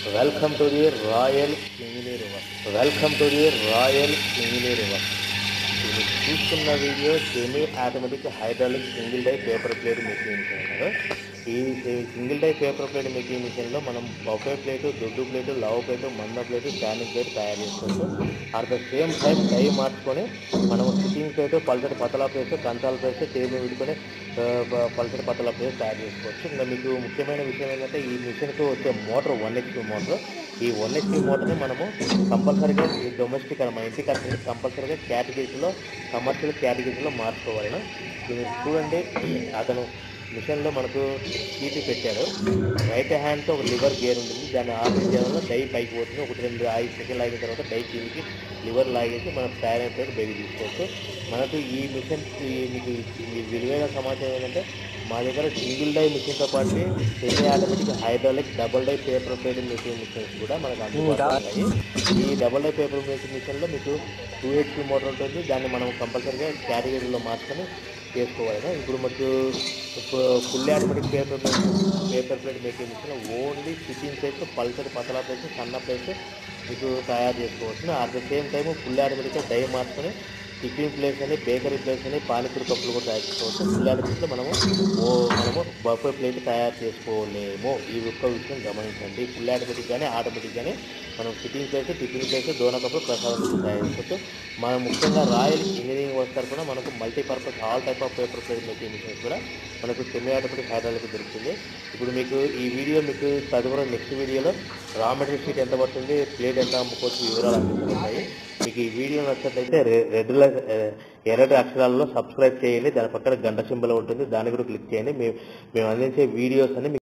welcome to the royal engineer work welcome to the royal engineer work మీరు చూస్తున్న video semi automatic hydraulic single die paper plate making machine అన్నారు ఈ single die paper plate making మిషన్లో మనం buffet plate దొడ్డు plate love plate మంద plate standing plate తయారు చేసుకోవచ్చు at the same time die మార్చుకొని మనం సిట్టింగ్ ప్లేటు పల్చటి పతలా ప్లేస్ కంచాల ప్లేస్ టేబుల్ పెట్టుకొని ఆ, ప- పల్చటి పతలా ప్లేస్ తయారు చేసుకోవచ్చు ఇంకా మీకు ముఖ్యమైన విషయం ఏంటంటే ఈ మిషన్కి వచ్చే మోటార్ వన్ హెచ్పి మోటార్ ఈ వన్ హెచ్పి మోటార్ని మనము కంపల్సరీగా ఈ డొమెస్టిక్ మన ఇంటికి అసలు కంపల్సరీగా కేటగిరీస్లో కమర్షియల్ కేటగిరీలో మార్చుకోవాలి మీరు చూడండి అతను మిషన్లో మనకు సీటు పెట్టాడు రైట్ హ్యాండ్తో ఒక లివర్ గేర్ ఉంటుంది దాన్ని ఆపరేట్ చేయడం వల్ల డై పైకి పోతుంది ఒకటి రెండు ఐదు సెకండ్ లాగిన తర్వాత డై కిందికి లివర్ లాగేసి మనం తయారు అయిపోయి బయట తీసుకోవచ్చు మనకు ఈ మిషన్ ఈ మీకు ఈ విలువైన సమాచారం ఏంటంటే మా దగ్గర సింగిల్ డై మిషన్తో పాటు semi automatic hydraulic double die paper plating machine machines కూడా మనకు అందుబాటులో ఉన్నాయి ఈ డబుల్ డై పేపర్ ప్లేటింగ్ మిషన్లో మీకు టూ హెచ్పి మోటార్ ఉంటుంది దాన్ని మనం కంపల్సరీగా కేటగిరీలో మార్చుకొని చేసుకోవాలి ఇప్పుడు మనకు full automatic paper paper plate making machine only sitting plates పల్సర్ పతలా ప్లేస్ సన్న ప్లేస్ మీకు తయారు చేసుకోవచ్చు at the same time full ఆటోమేటిక్గా డై మార్చుకొని టిఫిన్ ప్లేస్ అని బేకరీ ప్లేస్ అని పానీపూరి కప్పులు కూడా తయారు చేసుకోవచ్చు ఫుల్ ఆటోమేటిక్లో మనము ఓ మనము బఫే ప్లేట్ తయారు చేసుకోలేము ఈ ఒక్క విషయం గమనించండి ఫుల్ ఆటోమేటిక్ కానీ ఆటోమేటిక్ కానీ మనం సిట్టింగ్ ప్లేస్ టిఫిన్ ప్లేస్ డోనా కప్పులు ప్రసాదం కప్పులు తయారు చేసుకోవచ్చు మనం ముఖ్యంగా రాయల్ ఇంజనీరింగ్ వస్తారు కూడా మనకు multipurpose all type of paper plate making machines కూడా మనకు సెమీ ఆటోమేటిక్ హైడ్రాలిక్ దొరుకుతుంది ఇప్పుడు మీకు ఈ వీడియో మీకు తదుపరి నెక్స్ట్ వీడియోలో రా మెటీరియల్ షీట్ ఎంత పడుతుంది ప్లేట్ ఎంత అమ్ముకోవచ్చు వివరాలు అందుతున్నాయి మీకు ఈ వీడియో నచ్చినట్లయితే రె- రెడ్ ల- ఏ, ఎర్రటి అక్షరాలలో సబ్స్క్రైబ్ చేయండి దాని పక్కన గంట సింబల్ ఉంటుంది దాన్ని కూడా క్లిక్ చేయండి మేము మేము అందించే వీడియోస్ అన్ని మీకు